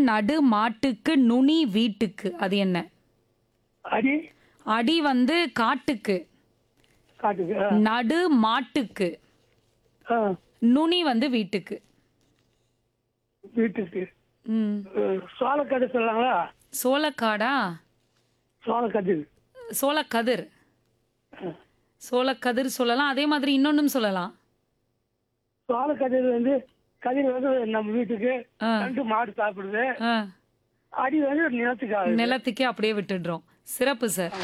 நடு மாட்டுக்கு நுனி வீட்டுக்கு அது என்ன அடி அடி வந்து காட்டுக்கு காட்டுக்கு ஆ. நடு மாட்டுக்கு ஆ நுனி வந்து வீட்டுக்கு வீட்டுக்கு ம் அஹ், சோளக்கட்டு சொல்லலாங்களா சோளக்காடா சோளக்கட்டு சோளக்கதிர் சோளக்கதிர் சொல்லலாம் அதே மாதிரி இன்னொன்னும் சொல்லலாம் சோளக்கதிர் வந்து கதிர் வந்து நம்ம வீட்டுக்கு ஆ. ரெண்டு மாடு சாப்பிடுது ஆ, அடி வந்து நிலத்துக்கு ஆகுது நிலத்துக்கே அப்படியே விட்டுடுறோம் சிறப்பு சார்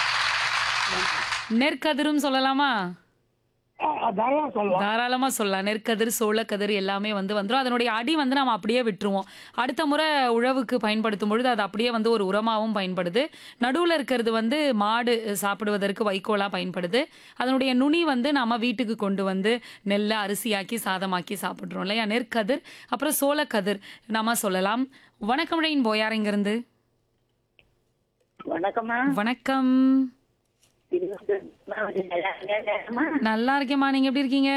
நெற்கதிரும் சொல்லலாமா ஆ, தாராளமா சொல்லலாம் தாராளமா சொல்லலாம் நெற்கதிர் சோளக்கதிர் எல்லாமே வந்து வந்துடும் அதனுடைய அடி வந்து நம்ம அப்படியே விட்டுருவோம் அடுத்த முறை உழவுக்கு பயன்படுத்தும் பொழுது அது அப்படியே வந்து ஒரு உரமாகவும் பயன்படுது நடுவில் இருக்கிறது வந்து மாடு சாப்பிடுவதற்கு வைக்கோலா பயன்படுது அதனுடைய நுனி வந்து நாம வீட்டுக்கு கொண்டு வந்து நெல்லை அரிசியாக்கி சாதமாக்கி சாப்பிட்றோம் இல்லையா நெற்கதிர் அப்புறம் சோளக்கதிர் நாம சொல்லலாம் வணக்கம் ரெயின் போயார் இங்கிருந்து வணக்கம்மா வணக்கம் இது வந்து நான் வந்து நல்லா இருக்கேன்மா. நல்லா இருக்கேம்மா நீங்க எப்படி இருக்கீங்க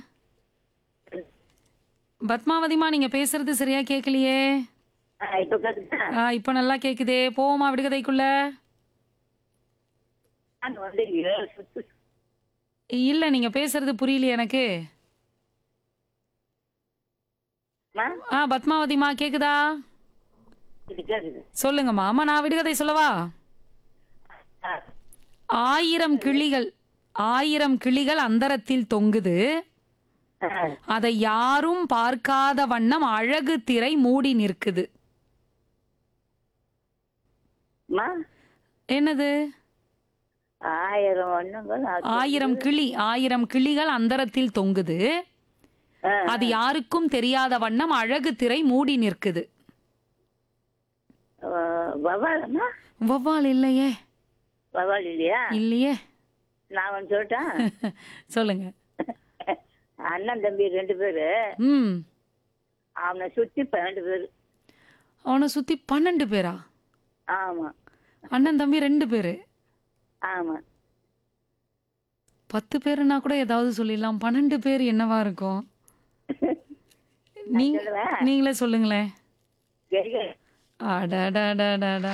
பத்மாவதிமா நீங்க பேசுறது சரியா கேட்கலையே ஆ, இப்ப கேக்குதா? ஆ, இப்போ நல்லா கேக்குதே போவோமா விடுகதைக்குள்ள நான் வந்து ஏழு சுத்து இல்ல நீங்க பேசுறது புரியலையே எனக்கு அம்மா, ஆ பத்மாவதிமா கேக்குதா இது கேக்குது. சொல்லுங்கம்மா அம்மா நான் விடுகதை சொல்லவா ஆ, ஆயிரம் கிளிகள் ஆயிரம் கிளிகள் அந்தரத்தில் தொங்குது ஆ, அதை யாரும் பார்க்காத வண்ணம் அழகு திரை மூடி நிற்குது அம்மா, என்னது ஆயிரம் ஒண்ணுங்கள் அது- ஆயிரம் கிளி ஆயிரம் கிளிகள் அந்தரத்தில் தொங்குது ஆ, அது யாருக்கும் தெரியாத வண்ணம் அழகு திரை மூடி நிற்குது ஆ, வவ்வாலம்மா வௌவால் இல்லையே வவ்வால் இல்லையா இல்லையே நான் வந்து சொல்லட்டா சொல்லுங்க அண்ணன் தம்பி ரெண்டு பேரு ம் அவனை சுத்தி பன்னெண்டு பேரு அவனை சுத்தி பன்னெண்டு பேரா ஆமா அண்ணன் தம்பி ரெண்டு பேரு ஆமா பத்து பேருனா கூட ஏதாவது சொல்லிடலாம் பன்னெண்டு பேர் என்னவா இருக்கும் நீங்க சொல்லுவேன். நீங்களே சொல்லுங்களேன் சரி. அடடடடடா.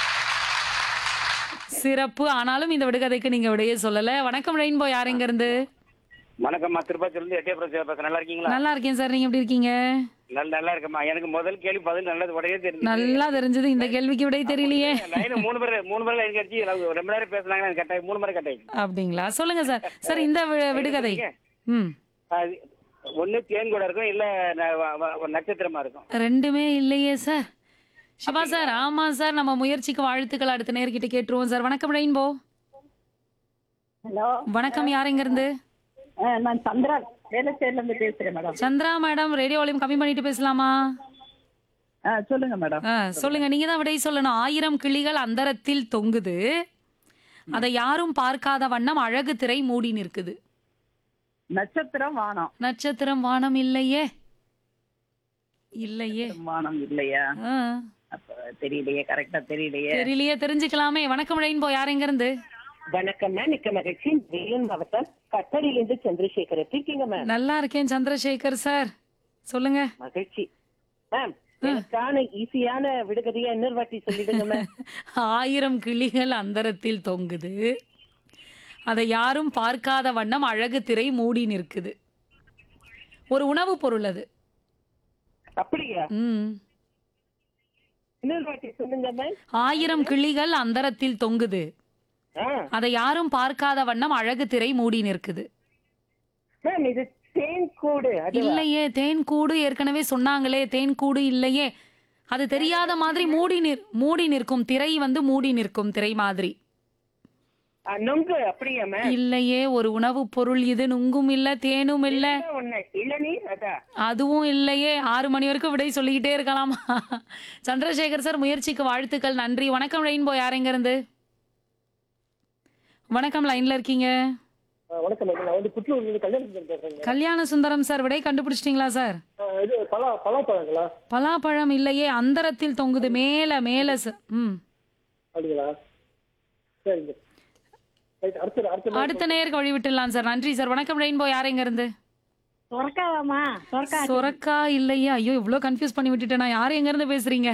சிறப்பு ஆனாலும் இந்த விடுகதைக்கு நீங்க விடையே சொல்லல வணக்கம் ரெயின்போ யார் எங்க இருந்து வணக்கம்மா திருப்பதிலிருந்து எட்டயபுரம் பேசுறேன் நல்லா இருக்கீங்களா நல்லா இருக்கேன் சார் நீங்க எப்படி இருக்கீங்க நல்ல நல்லா இருக்கம்மா எனக்கு முதல் கேள்வி பதில் நல்லது உடனே தெரிஞ்சு நல்லா தெரிஞ்சது இந்த கேள்விக்கு விடை தெரியலையே லைன் மூணு பேர் மூணு பேர் லைன் கட்சி ரொம்ப நேரம் பேசுனாங்க எனக்கு கட்டாய் மூணு பேர் கட்டாய் அப்படிங்களா சொல்லுங்க சார் சார் இந்த வி- விடுகதை ம் ஒண்ணு தேன் கூட இருக்கும் இல்ல ந- வ- வ- ஒரு நட்சத்திரமா இருக்கும் ரெண்டுமே இல்லையே சார் சிவா சார் ஆமா சார் நம்ம முயற்சிக்கு வாழ்த்துக்கள் அடுத்த நேர்கிட்ட கேட்டுருவோம் சார் வணக்கம் ரெயின்போ ஹலோ வணக்கம் யார் எங்க இருந்து ஆ, நான் சந்திரா வேலச்சேரில இருந்து பேசுறேன் madam Chandra madam radio volume கம்மி பண்ணிட்டு பேசலாமா ஆ, சொல்லுங்க மேடம் ஆ, சொல்லுங்க நீங்க தான் விடை சொல்லணும் ஆயிரம் கிளிகள் அந்தரத்தில் தொங்குது அதை யாரும் பார்க்காத வண்ணம் அழகு திரை மூடி நிற்குது நட்சத்திரம் வானம் நட்சத்திரம் வானம் இல்லையே இல்லையே வானம் இல்லையா ஆ, அப்ப தெரியலையே கரெக்டா தெரியலையே தெரியலையே தெரிஞ்சுக்கலாமே வணக்கம் ரெயின்போ யார் எங்க இருந்து வணக்கம்மா மிக்க மகிழ்ச்சி வேலூர் மாவட்டம் கட்டடியிலிருந்து சந்திரசேகர் எப்படி இருக்கீங்க மேம் நல்லா இருக்கேன் சந்திரசேகர் சார் சொல்லுங்க மகிழ்ச்சி மேம் எனக்கான ஈஸியான விடுகதையா இன்னொரு வாட்டி சொல்லிடுங்க மேம் ஆயிரம் கிளிகள் அந்தரத்தில் தொங்குது அதை யாரும் பார்க்காத வண்ணம் அழகு திரை மூடி நிற்குது ஒரு உணவுப் பொருள் அது அப்படியா ம் இன்னொரு வாட்டி சொல்லுங்க மேம் ஆயிரம் கிளிகள் அந்தரத்தில் தொங்குது ஆ அதை யாரும் பார்க்காத வண்ணம் அழகு திரை மூடி நிற்குது மேம் இது தேன் கூடு அது இல்லையே தேன் கூடு ஏற்கனவே சொன்னாங்களே தேன் கூடு இல்லையே அது தெரியாத மாதிரி மூடி நிற் மூடி நிற்கும் திரை வந்து மூடி நிற்கும் திரை மாதிரி ஆ, நொங்கு அப்படியா மேம் இல்லையே ஒரு உணவுப் பொருள் இது நுங்கும் இல்ல தேனும் இல்ல ஒண்ணு இளநீர் அதான் அதுவும் இல்லையே ஆறு மணி வரைக்கும் விடை சொல்லிக்கிட்டே இருக்கலாமா சந்திரசேகர் சார் முயற்சிக்கு வாழ்த்துக்கள் நன்றி வணக்கம் ரெயின்போ யார் எங்க இருந்து வணக்கம் லைன்ல இருக்கீங்க வணக்கம் மேடம் நான் வந்து புத்தூர்லேருந்து கல்யாணம் பேசுறேங்க கல்யாண சுந்தரம் சார் விடை கண்டுபிடிச்சிட்டீங்களா சார் ஆ, இது பலா பலாப்பழங்களா பலாப்பழம் இல்லையே அந்தரத்தில் தொங்குது மேல மேல ச- ம் அப்படிங்களா சரிங்க ரைட் அடுத்த அடுத்த அடுத்த நேருக்கு வழி விட்டுடலாம் சார் நன்றி சார் வணக்கம் ரெயின்போ யார் எங்க இருந்து சொரக்காவாமா சொரக்கா சொரக்கா இல்லையா ஐயோ இவ்வளோ கன்ஃபியூஸ் பண்ணி விட்டுட்டேன் நான் யார் எங்க இருந்து பேசுறீங்க